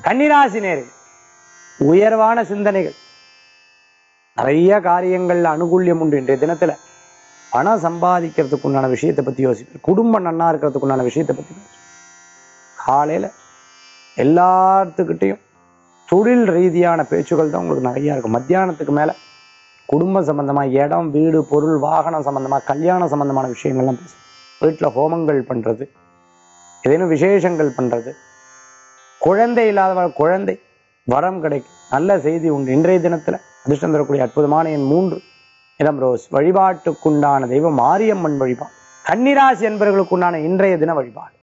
கன்னிராசி நேர்கள் உயர்வான சிந்தனைகள் நிறைய காரியங்கள்ல அனுகூல்யம் உண்டு இன்றைய தினத்துல பணம் சம்பாதிக்கிறதுக்கு உண்டான விஷயத்தை பத்தி யோசிப்பேன் குடும்பம் நன்னா இருக்கிறதுக்கு உண்டான விஷயத்தை பத்தி யோசிப்பேன். காலையில எல்லாத்துக்கிட்டையும் தொழில் ரீதியான பேச்சுகள் தான் உங்களுக்கு நிறைய இருக்கும் மத்தியானத்துக்கு மேல குடும்பம் சம்பந்தமா இடம் வீடு பொருள் வாகனம் சம்பந்தமா கல்யாணம் சம்பந்தமான விஷயங்கள்லாம் பேசும் வீட்டில் ஹோமங்கள் பண்றது ஏதேனும் விசேஷங்கள் பண்றது குழந்தை இல்லாதவள் குழந்தை வரம் கிடைக்கும் நல்ல செய்தி உண்டு இன்றைய தினத்துல அதிர்ஷ்டம் தரக்கூடிய அற்புதமான என் மூன்று இளம் ரோஸ் வழிபாட்டுக்குண்டான தெய்வம் மாரியம்மன் வழிபாடு கன்னிராசி என்பவர்களுக்குண்டான இன்றைய தின வழிபாடு